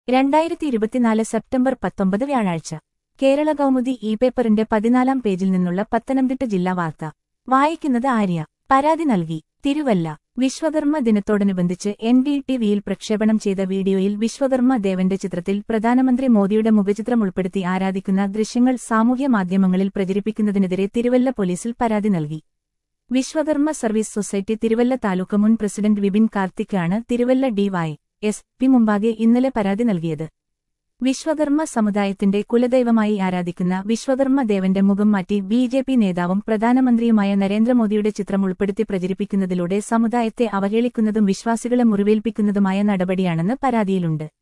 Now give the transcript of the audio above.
രണ്ടായിരത്തി ഇരുപത്തിനാല് സെപ്റ്റംബർ പത്തൊമ്പത് വ്യാഴാഴ്ച കേരള കൗമുദി ഇ പേപ്പറിന്റെ പതിനാലാം പേജിൽ നിന്നുള്ള പത്തനംതിട്ട ജില്ലാ വാർത്ത വായിക്കുന്നത് ആര്യ പരാതി നൽകി തിരുവല്ല വിശ്വകർമ്മ ദിനത്തോടനുബന്ധിച്ച് എൻ ഡി ടി വിയിൽ പ്രക്ഷേപണം ചെയ്ത വീഡിയോയിൽ വിശ്വകർമ്മ ദേവന്റെ ചിത്രത്തിൽ പ്രധാനമന്ത്രി മോദിയുടെ മുഖചിത്രം ഉൾപ്പെടുത്തി ആരാധിക്കുന്ന ദൃശ്യങ്ങൾ സാമൂഹ്യ മാധ്യമങ്ങളിൽ പ്രചരിപ്പിക്കുന്നതിനെതിരെ തിരുവല്ല പോലീസിൽ പരാതി നൽകി വിശ്വകർമ്മ സർവീസ് സൊസൈറ്റി തിരുവല്ല താലൂക്ക് മുൻ പ്രസിഡന്റ് വിപിൻ കാർത്തിക്കാണ് തിരുവല്ല ഡിവൈ എസ് പി മുമ്പാകെ ഇന്നലെ പരാതി നൽകിയത് വിശ്വകർമ്മ സമുദായത്തിന്റെ കുലദൈവമായി ആരാധിക്കുന്ന വിശ്വകർമ്മ ദേവന്റെ മുഖം മാറ്റി ബി ജെ പി നേതാവും പ്രധാനമന്ത്രിയുമായ നരേന്ദ്രമോദിയുടെ ചിത്രം ഉൾപ്പെടുത്തി പ്രചരിപ്പിക്കുന്നതിലൂടെ സമുദായത്തെ അവഹേളിക്കുന്നതും വിശ്വാസികളെ മുറിവേൽപ്പിക്കുന്നതുമായ നടപടിയാണെന്ന് പരാതിയിലുണ്ട്